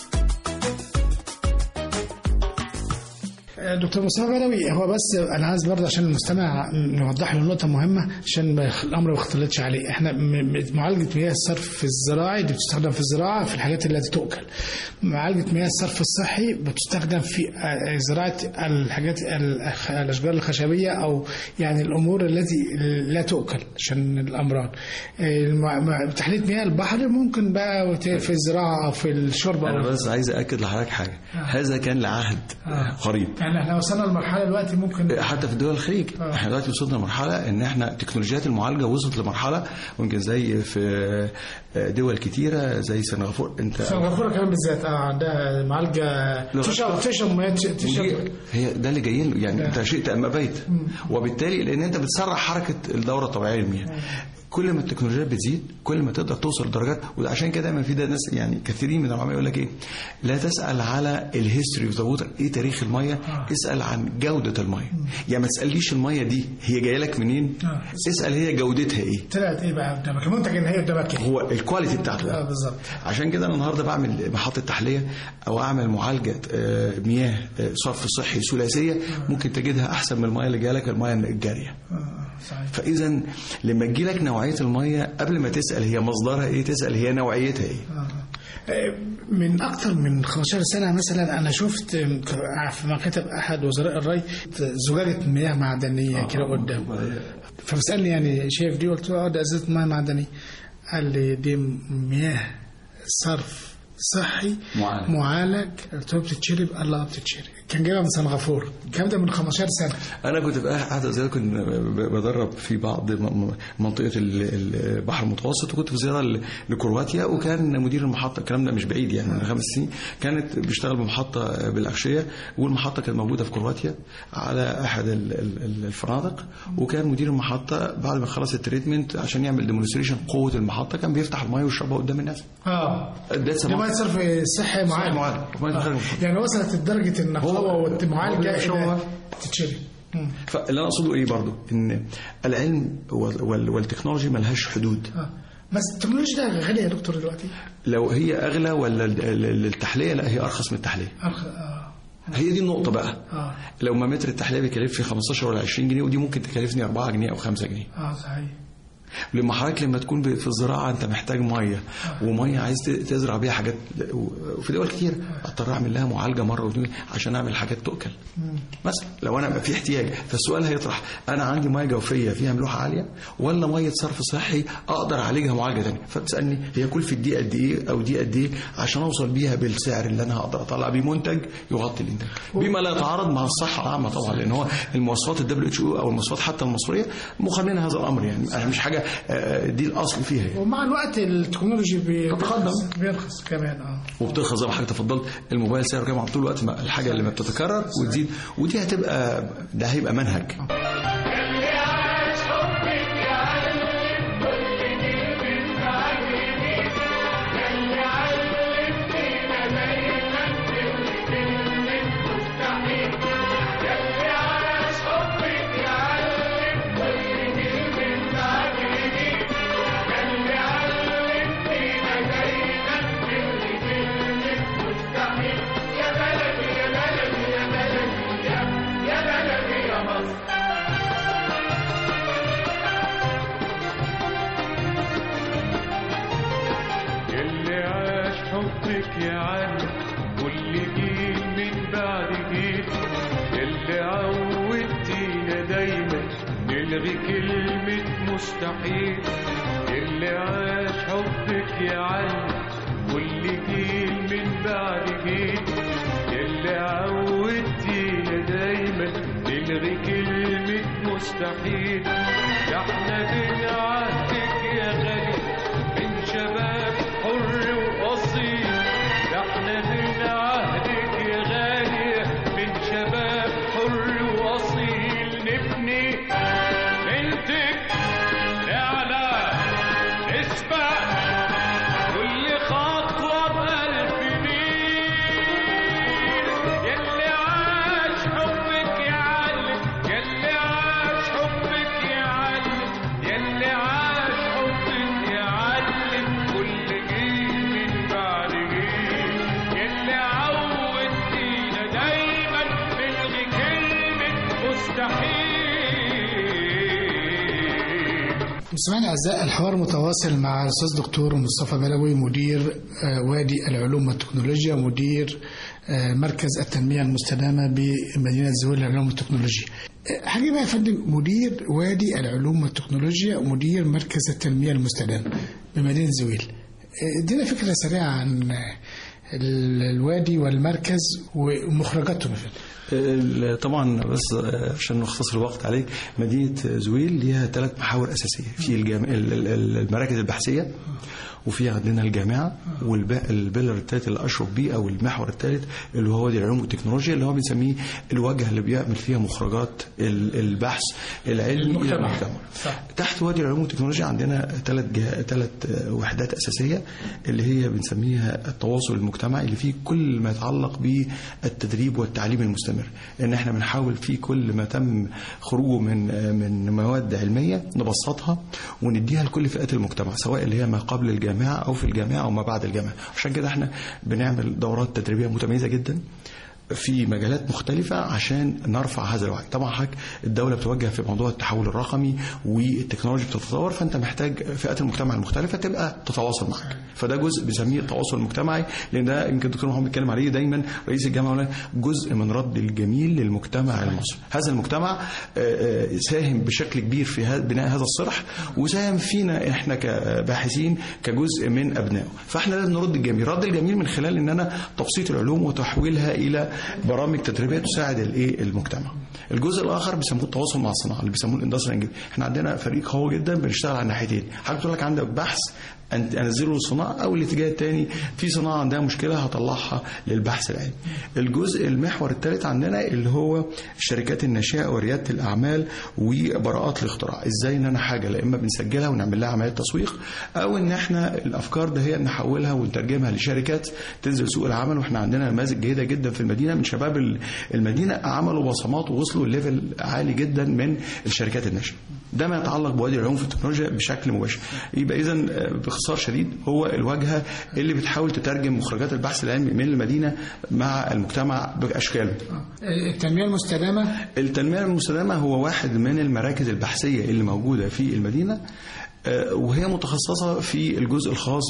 دكتور مصطفى بدوي هو بس انا عايز برضه عشان المستمع نوضح له نقطه مهمه عشان ما يخ- الامر ما يختلطش عليه احنا م- م- معالجه مياه الصرف في الزراعي دي بتستخدم في الزراعه في الحاجات التي تؤكل معالجه مياه الصرف الصحي بتستخدم في آه، زراعه الحاجات الأخ- الاشجار الخشبيه او يعني الامور التي لا تؤكل عشان الامراض آه، المع- مع- تحليه مياه البحر ممكن بقى وت- في الزراعه او في الشرب انا أو بس عايز اكد لحضرتك حاجه هذا كان لعهد قريب يعني احنا وصلنا لمرحله دلوقتي ممكن حتى في دول الخليج آه. احنا دلوقتي وصلنا لمرحله ان احنا تكنولوجيات المعالجه وصلت لمرحله ممكن زي في دول كتيره زي سنغافوره انت سنغافورة كمان بالذات اه عندها معالجة تشرب تشرب مياه ودي- تشرب هي ده اللي جاي له يعني انت شئت ام ابيت وبالتالي لان انت بتسرع حركه الدوره الطبيعيه للمياه كل ما التكنولوجيا بتزيد كل ما تقدر توصل لدرجات وعشان كده دايما في ده ناس يعني كثيرين من العلماء يقول لك ايه لا تسال على الهيستوري اوف ذا ووتر ايه تاريخ الميه اسال عن جوده الميه يعني ما تساليش الميه دي هي جايه لك منين آه. اسال هي جودتها ايه طلعت ايه بقى قدامك المنتج النهائي قدامك ايه هو الكواليتي بتاعته اه ده. بالظبط عشان كده انا النهارده بعمل محطه تحليه او اعمل معالجه آه، مياه آه، صرف صحي ثلاثيه ممكن تجدها احسن من المياه اللي جالك المياه الجاريه اه صحيح فاذا لما تجي لك نوعيه الميه قبل ما تسال هي مصدرها ايه تسال هي نوعيتها ايه آه، من اكثر من 15 سنه مثلا انا شفت آه، في مكاتب احد وزراء الري زجاجه مياه معدنيه كده قدام فبسالني يعني شايف دي قلت له اه ده ازازه مياه معدنيه قال لي دي مياه صرف صحي معالج. معالج قلت له بتتشرب قال لا بتتشرب كان جايبها من سنغافوره الكلام ده من 15 سنه انا كنت في احد زي كنت بدرب في بعض م- منطقه ال- البحر المتوسط وكنت في زياره ل- لكرواتيا وكان مدير المحطه الكلام ده مش بعيد يعني من خمس سنين كانت بيشتغل بمحطه بالاغشيه والمحطه كانت موجوده في كرواتيا على احد ال- ال- الفنادق وكان مدير المحطه بعد ما خلص التريتمنت عشان يعمل ديمونستريشن قوه المحطه كان بيفتح الميه ويشربها قدام الناس اه ده دي ميه صرف صحي معالج معالج. مية آه. صرف. يعني وصلت لدرجه النقاوه هو- والمعالجه هو بيشربها. إلى تتشرب مم. فاللي انا اقصده ايه برضو ان العلم وال- وال- والتكنولوجي ملهاش حدود آه. بس التكنولوجيا ده غاليه يا دكتور دلوقتي لو هي اغلى ولا ال- ال- التحليه لا هي ارخص من التحليه أرخ... آه. هي دي النقطه بقى اه لو ما متر التحليه بيكلفني 15 ولا 20 جنيه ودي ممكن تكلفني 4 جنيه او 5 جنيه اه صحيح لما حضرتك لما تكون ب- في الزراعه انت محتاج ميه وميه عايز ت- تزرع بيها حاجات وفي دول كتير اضطر اعمل لها معالجه مره واثنين عشان اعمل حاجات تؤكل مثلا لو انا في احتياج فالسؤال هيطرح انا عندي ميه جوفيه فيها ملوحه عاليه ولا ميه صرف صحي اقدر اعالجها معالجه ثانيه فبتسالني هي كلفه دي قد ايه او دي قد ايه عشان اوصل بيها بالسعر اللي انا هقدر اطلع بيه منتج يغطي الانتاج بما لا يتعارض مع الصحه العامه طبعا لان هو المواصفات الدبليو اتش او او المواصفات حتى المصريه مقننه هذا الامر يعني انا مش حاجه آه، دي الاصل فيها يعني. ومع الوقت التكنولوجي بي- تتقدم. بيرخص بيرخص كمان اه وبترخص زي ما حضرتك تفضلت الموبايل سعره كام طول الوقت ما- الحاجه اللي ما بتتكرر وتزيد ودي هتبقى ده هيبقى منهج اللي عاش حبك يا علي كل جيل من بعد جيل اللي عود مستحيل اللي عاش حبك يعلم كل جيل من بعد جيل اللي عودتينا دايما نلغي كلمة مستحيل ده احنا بنعهدك يا غالي من شباب حر وأصيل ده احنا بنعهدك يا غالي من شباب حر وأصيل نبني بنتك نعلى نسبق كل خطوة بألف ميل يلي عاش حبك يعلم يلي عاش حبك يعلم يلي عاش حبك يعلم كل جيل من بعد جيل يلي عودتينا دايما نلغي كلمة مستحيل مستمعينا الاعزاء الحوار متواصل مع الاستاذ دكتور مصطفى بلوي مدير آه، وادي العلوم والتكنولوجيا ومدير آه، مركز التنميه المستدامه بمدينه زويل للعلوم والتكنولوجيا. آه، حاجه بقى يا فندم مدير وادي العلوم والتكنولوجيا ومدير مركز التنميه المستدامه بمدينه زويل. آه، ادينا فكره سريعه عن آه، ال- الوادي والمركز ومخرجاتهم يا فندم. ال- طبعا بس عشان نختصر الوقت عليك مدينه زويل ليها ثلاث محاور اساسيه في الجام... ال- ال- ال- المراكز البحثيه وفي عندنا الجامعه والبيلر الثالث اللي اشرف بيه او المحور الثالث اللي هو وادي العلوم والتكنولوجيا اللي هو بنسميه الواجهه اللي بيعمل فيها مخرجات ال- البحث العلمي الى المجتمع. المجتمع صح. تحت وادي العلوم والتكنولوجيا عندنا ثلاث جه... ثلاث وحدات اساسيه اللي هي بنسميها التواصل المجتمعي اللي فيه كل ما يتعلق بالتدريب والتعليم المستمر ان احنا بنحاول في كل ما تم خروجه من من مواد علميه نبسطها ونديها لكل فئات المجتمع سواء اللي هي ما قبل الجامعه او في الجامعه او ما بعد الجامعه عشان كده احنا بنعمل دورات تدريبيه متميزه جدا في مجالات مختلفة عشان نرفع هذا الوعي طبعا حضرتك الدولة بتوجه في موضوع التحول الرقمي والتكنولوجيا بتتطور فأنت محتاج فئات المجتمع المختلفة تبقى تتواصل معك فده جزء بنسميه التواصل المجتمعي لأن ده يمكن الدكتور محمد بيتكلم عليه دايما رئيس الجامعة يقول لك جزء من رد الجميل للمجتمع المصري هذا المجتمع آه، آه، ساهم بشكل كبير في هذا- بناء هذا الصرح وساهم فينا احنا كباحثين كجزء من ابنائه فاحنا لازم نرد الجميل رد الجميل من خلال ان انا تبسيط العلوم وتحويلها الى برامج تدريبيه تساعد الايه المجتمع الجزء الاخر بيسموه التواصل مع الصناعه اللي بيسموه الاندستري انجليزي احنا عندنا فريق قوي جدا بنشتغل على الناحيتين حضرتك تقول لك عندك بحث أن- انزله للصناعه او الاتجاه الثاني في صناعه عندها مشكله هطلعها للبحث العلمي الجزء المحور الثالث عندنا اللي هو الشركات الناشئه ورياده الاعمال وبراءات الاختراع ازاي ان انا حاجه لا اما بنسجلها ونعمل لها عمليه تسويق او ان احنا الافكار ده هي نحولها ونترجمها لشركات تنزل سوق العمل واحنا عندنا نماذج جيده جدا في المدينه من شباب ال- المدينه عملوا بصمات ووصلوا لليفل عالي جدا من الشركات الناشئه ده ما يتعلق بوادي العلوم في التكنولوجيا بشكل مباشر يبقى اذا باختصار شديد هو الواجهه اللي بتحاول تترجم مخرجات البحث العلمي من المدينه مع المجتمع باشكاله آه، التنميه المستدامه التنمية المستدامة هو واحد من المراكز البحثية اللي موجودة في المدينة آه، وهي متخصصة في الجزء الخاص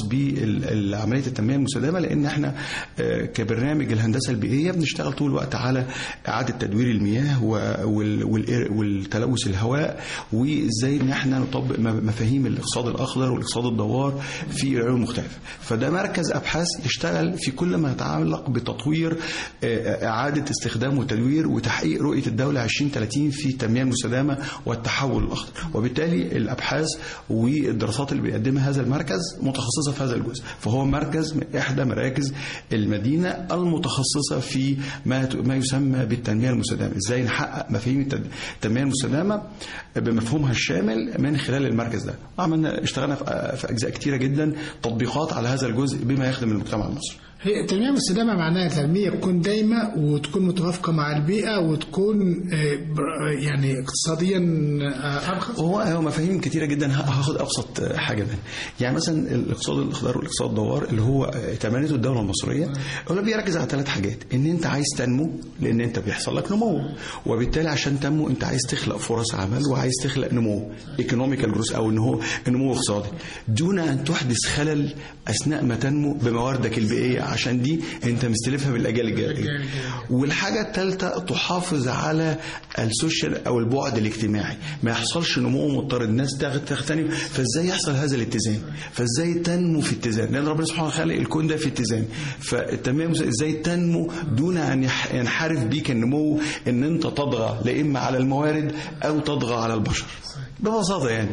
بعملية التنمية المستدامة لأن احنا آه، كبرنامج الهندسة البيئية بنشتغل طول الوقت على إعادة تدوير المياه و- وال- والإر- والتلوث الهواء وإزاي إن احنا نطبق م- مفاهيم الاقتصاد الأخضر والاقتصاد الدوار في العلوم المختلفة فده مركز أبحاث يشتغل في كل ما يتعلق بتطوير آه، إعادة استخدام وتدوير وتحقيق رؤية الدولة 2030 في التنمية المستدامة والتحول الأخضر وبالتالي الأبحاث والدراسات اللي بيقدمها هذا المركز متخصصة في هذا الجزء فهو مركز من إحدى مراكز المدينة المتخصصة في ما ما يسمى بالتنمية المستدامة إزاي نحقق مفاهيم التد- التنمية المستدامة بمفهومها الشامل من خلال المركز ده عملنا اشتغلنا في في أجزاء كتيرة جدا تطبيقات على هذا الجزء بما يخدم المجتمع المصري هي التنمية المستدامة معناها تنمية تكون دايمة وتكون متوافقة مع البيئة وتكون آه، بر- يعني اقتصاديا آه، أرخص هو هو مفاهيم كتيره جدا ه- هاخد ابسط حاجه منها يعني مثلا الاقتصاد الاخضر والاقتصاد الدوار اللي هو تمانيته الدوله المصريه هو بيركز على ثلاث حاجات ان انت عايز تنمو لان انت بيحصل لك نمو وبالتالي عشان تنمو انت عايز تخلق فرص عمل وعايز تخلق نمو ايكونوميكال جروث او نمو نمو اقتصادي دون ان تحدث خلل اثناء ما تنمو بمواردك البيئيه عشان دي انت مستلفها بالاجيال الجايه والحاجه الثالثه تحافظ على السوشيال او البعد الاجتماعي ما يحصلش نمو مضطرد الناس تاخد تغتنم فازاي يحصل هذا الاتزان فازاي تنمو في اتزان لان ربنا سبحانه وتعالى خلق الكون ده في اتزان فالتنميه ازاي تنمو دون ان يح- ينحرف بيك النمو ان انت تطغى لا اما على الموارد او تطغى على البشر ببساطه يعني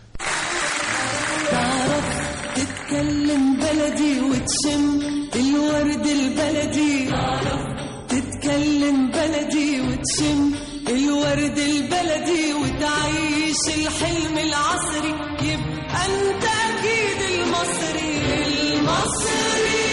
تعرف تتكلم بلدي وتشم الورد البلدي تعرف تتكلم بلدي وتشم الورد البلدي وتعيش الحلم العصري يبقى انت اكيد المصري المصري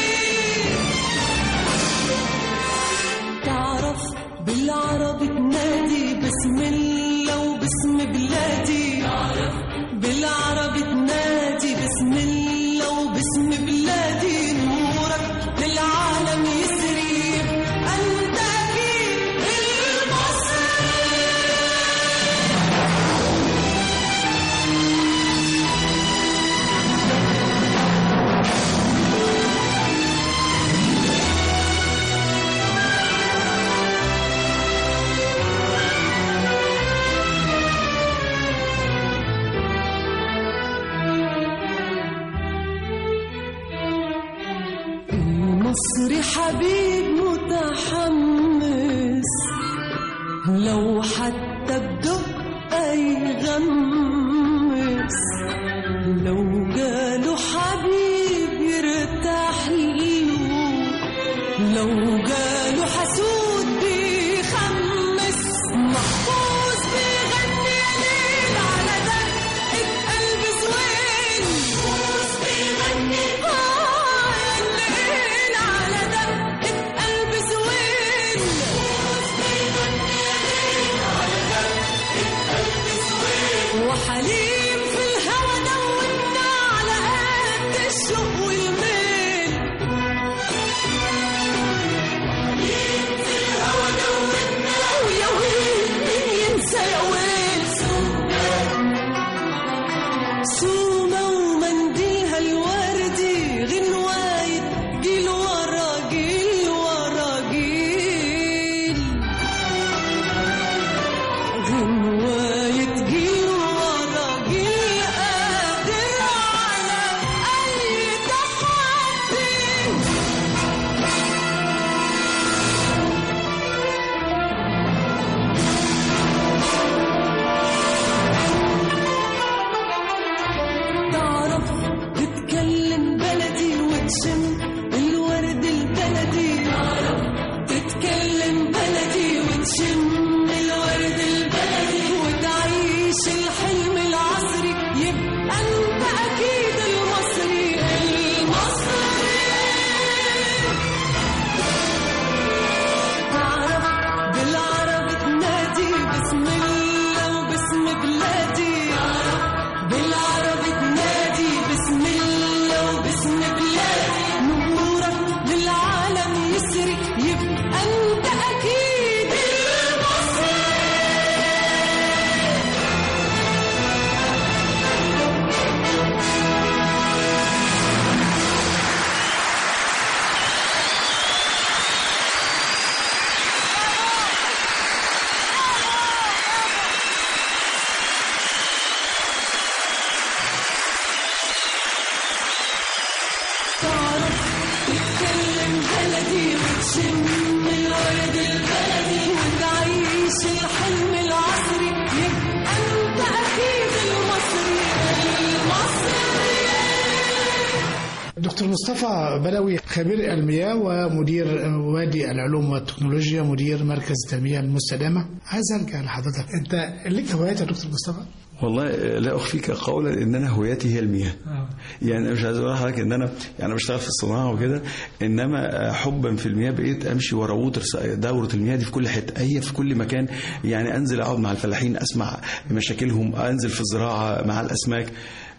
تعرف بالعربي تنادي بسم الله وباسم بلادي تعرف بالعربي تنادي بسم الله وباسم بلادي نورك للعالم يسري انت اكيد المصري المصري حبيب متحمس لو حتى بدقة يغمس لو جاله حبيب يرتاح له لو جاله حسود بيخمس محفوظ بيغني يا ليل على دقة قلب زوين محفوظ بيغني آه يا الليل على دقة قلب زوين محفوظ بيغني يا ليل على دقة قلب زوين وحليم في الهوى دوبنا على قد الشوق والميل في الهوى دوبنا ويا ويل مين ينسى يا ويل سومة ومنديلها الوردي غنواية جيل ورا جيل ورا جيل غنواية جيل ورا جيل قادر على أي تحدي تعرف تتكلم بلدي وتشم الورد البلدي تعرف تتكلم بلدي وتشم الورد البلدي وتعيش الحلم العصري يبقى انت اكيد المصري المصري تعرف بالعربي تنادي بسم الله وباسم بلادي بالعربي تنادي بسم الله وباسم بلادي نورك للعالم يسري يبقى انت اكيد المصري تعرف تتكلم بلدي وتشم الورد البلدي وتعيش الحلم العصري يبقى انت اكيد المصري المصري دكتور مصطفى بلوي خبير المياه ومدير وادي العلوم والتكنولوجيا مدير مركز التنمية المستدامة عايز ارجع لحضرتك انت ليك هوايات يا دكتور مصطفى؟ والله لا اخفيك قولا ان انا هوايتي هي المياه يعني مش عايز اقول لحضرتك ان انا يعني أنا بشتغل في الصناعه وكده انما حبا في المياه بقيت امشي ورا ووتر دوره المياه دي في كل حته هي في كل مكان يعني انزل اقعد مع الفلاحين اسمع مشاكلهم انزل في الزراعه مع الاسماك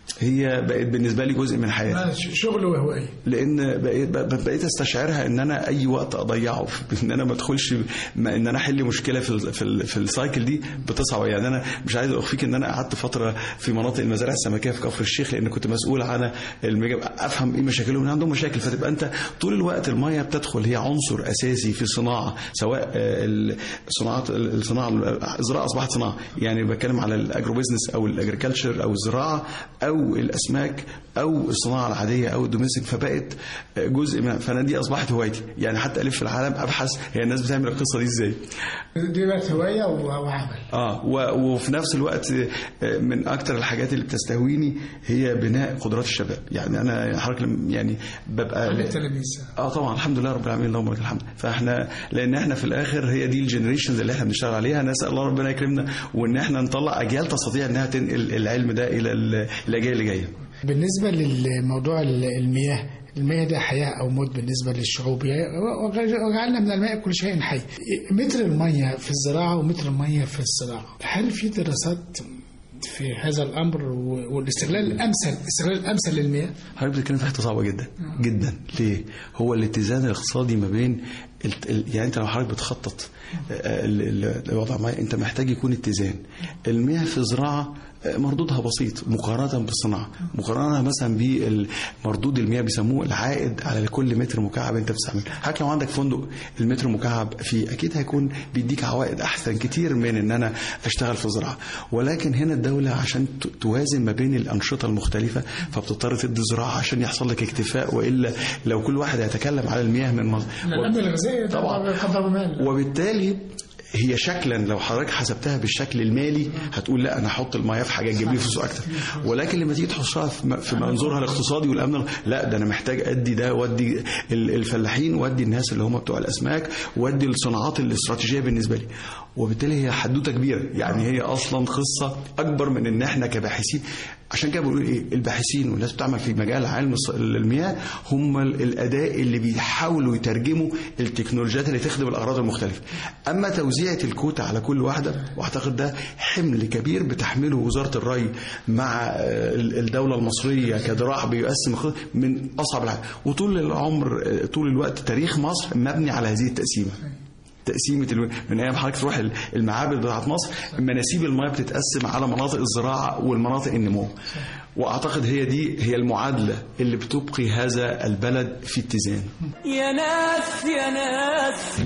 هي بقت بالنسبه لي جزء من حياتي آه، ش- شغل وهوايه لان بقيت بقيت استشعرها ان انا اي وقت اضيعه في ان انا ما ادخلش ما ان انا احل مشكله في ال في, ال في السايكل دي بتصعب يعني انا مش عايز اخفيك ان انا قعدت فتره في مناطق المزارع السمكيه في كفر الشيخ لان كنت مسؤول عن المجا... افهم ايه مشاكلهم ان عندهم مشاكل فتبقى انت طول الوقت الميه بتدخل هي عنصر اساسي في صناعه سواء آه، ال- صناعات الصناعه الزراعه اصبحت صناعه يعني بتكلم على الاجرو بيزنس او الاجريكلتشر او الزراعه او الاسماك او الصناعه العاديه او الدوميستيك فبقت جزء من فانا دي اصبحت هوايتي يعني حتى الف في العالم ابحث هي الناس بتعمل القصه دي ازاي دي بقت هوايه و- وعمل اه و- وفي نفس الوقت آه، من اكتر الحاجات اللي بتستهويني هي بناء قدرات الشباب يعني انا حضرتك لم- يعني ببقى عندك تلاميذ اه طبعا الحمد لله رب العالمين اللهم لك الحمد فاحنا لان احنا في الاخر هي دي الجنريشنز اللي احنا بنشتغل عليها نسال الله ربنا يكرمنا وان احنا نطلع اجيال تستطيع انها تنقل العلم ده الى ال- الاجيال اللي جايه بالنسبة للموضوع المياه المياه ده حياة أو موت بالنسبة للشعوب يعني وجعلنا من الماء كل شيء حي متر المية في الزراعة ومتر المية في الصناعة هل في دراسات في هذا الأمر و- والاستغلال الأمثل الاستغلال الأمثل للمياه حضرتك بتتكلم في حته صعبه جدا جدا ليه؟ هو الاتزان الاقتصادي ما بين الت- ال- يعني انت لو حضرتك بتخطط آه، ال- ال- الوضع معين انت محتاج يكون اتزان المياه في الزراعه آه، مردودها بسيط مقارنة بالصناعة مقارنة مثلا بمردود المياه بيسموه العائد على كل متر مكعب انت بتستعمله حتى لو عندك فندق المتر مكعب فيه اكيد هيكون بيديك عوائد احسن كتير من ان انا اشتغل في الزراعة ولكن هنا الدولة عشان ت- توازن ما بين الانشطة المختلفة فبتضطر تدي زراعة عشان يحصل لك اكتفاء والا لو كل واحد يتكلم على المياه من مصر الأمن الغذائي طبعا. قدر مال وبالتالي هي شكلا لو حضرتك حسبتها بالشكل المالي هتقول لا انا احط المياه في حاجه تجيب لي فلوس اكتر ولكن لما تيجي تحطها في م- في منظورها الاقتصادي والامن لا ده انا محتاج ادي ده وادي ال- الفلاحين وادي الناس اللي هم بتوع الاسماك وادي الصناعات الاستراتيجيه بالنسبه لي وبالتالي هي حدوته كبيره يعني هي اصلا قصه اكبر من ان احنا كباحثين عشان كده بقول ايه الباحثين والناس بتعمل في مجال علم الص- المياه هم ال- الاداء اللي بيحاولوا يترجموا التكنولوجيات اللي تخدم الاغراض المختلفه اما توزيعه الكوتا على كل واحده واعتقد ده حمل كبير بتحمله وزاره الري مع آه، ال- الدوله المصريه كذراع بيقسم الخ- من اصعب الحاجات وطول العمر آه، طول الوقت تاريخ مصر مبني على هذه التقسيمه تقسيمه الو... من ايام حضرتك تروح ال- المعابد بتاعت مصر مناسيب المياه بتتقسم على مناطق الزراعه والمناطق النمو واعتقد هي دي هي المعادله اللي بتبقي هذا البلد في اتزان يا ناس يا ناس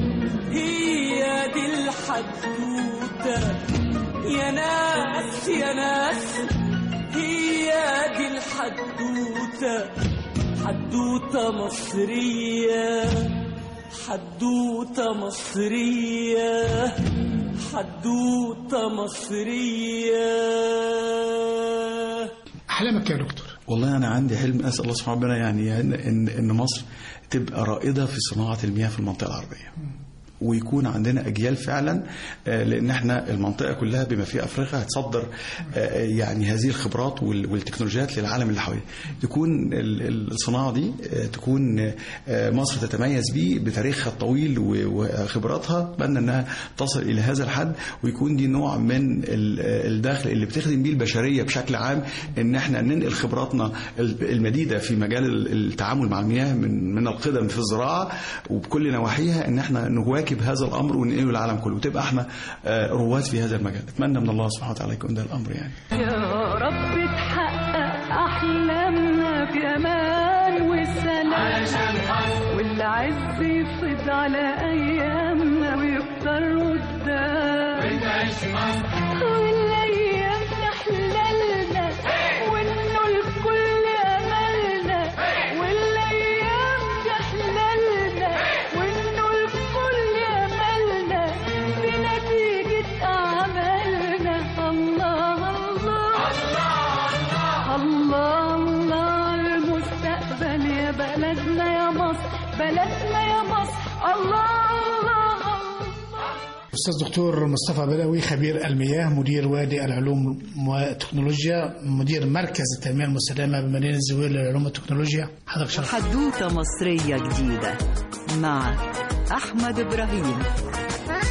هي دي الحدوتة يا ناس يا ناس هي دي الحدوتة حدوتة مصرية حدوتة مصرية حدوتة مصرية أحلامك يا دكتور والله انا عندي حلم اسال الله سبحانه ربنا يعني ان ان إن مصر تبقى رائده في صناعه المياه في المنطقه العربيه ويكون عندنا اجيال فعلا آه، لان احنا المنطقه كلها بما فيها افريقيا هتصدر آه، يعني هذه الخبرات وال- والتكنولوجيات للعالم اللي حواليها تكون ال- ال- الصناعه دي آه، تكون آه، مصر تتميز بيه بتاريخها الطويل و- وخبراتها اتمنى انها تصل الى هذا الحد ويكون دي نوع من ال- الدخل اللي بتخدم بيه البشريه بشكل عام ان احنا ننقل خبراتنا ال- المديده في مجال ال- التعامل مع المياه من من القدم في الزراعه وبكل نواحيها ان احنا نواكب هذا الامر وننقله للعالم كله وتبقى احنا آه، رواد في هذا المجال اتمنى من الله سبحانه وتعالى يكون ده الامر يعني يا رب تحقق أحلامنا بأمان وسلام والعز يفيض على أيامنا ويكتر قدام والأيام تحللنا وإنه الكل أملنا والأيام تحللنا وإنه الكل أملنا بنتيجة أعمالنا الله الله الله الله المستقبل يا بلدنا يا مصر بلدنا يا مصر الله الله أستاذ دكتور مصطفى بدوي خبير المياه مدير وادي العلوم والتكنولوجيا مدير مركز التنمية المستدامة بمدينة زويل للعلوم والتكنولوجيا حضرتك شرف حدوتة مصرية جديدة مع أحمد إبراهيم